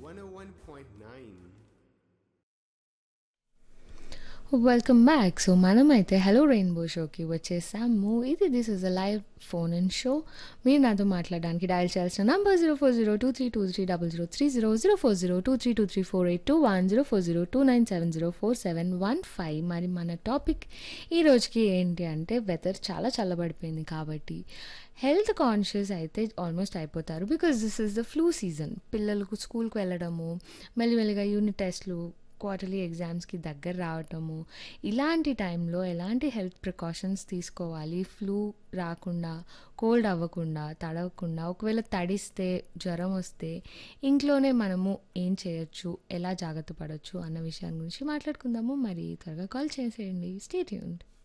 101.9. Welcome back so మనమైతే hello rainbow షోకి వచ్చేసాము ఇది this is a live phone and show మీరు నాతో మాట్లాడడానికి డయల్ చేయాల్సిన number zero four zero two three two three double zero three zero zero four zero two three two three four eight two one zero four zero two nine seven zero four seven one five మరి మన topic ఈ రోజుకి ఏంటి అంటే weather చాలా చల్లబడిపోయింది కాబట్టి health conscious అయితే ఆల్మోస్ట్ అయిపోతారు because this is the flu season పిల్లలకు స్కూల్కి వెళ్ళడము మెల్లిమెల్లిగా యూనిట్ టెస్ట్లు క్వార్టర్లీ ఎగ్జామ్స్కి దగ్గర రావటము ఇలాంటి టైంలో ఎలాంటి హెల్త్ ప్రికాషన్స్ తీసుకోవాలి ఫ్లూ రాకుండా కోల్డ్ అవ్వకుండా తడవకుండా ఒకవేళ తడిస్తే జ్వరం వస్తే ఇంట్లోనే మనము ఏం చేయొచ్చు ఎలా జాగ్రత్త పడవచ్చు అన్న విషయం గురించి మాట్లాడుకుందాము మరి త్వరగా కాల్ చేసేయండి స్టేట్ యూన్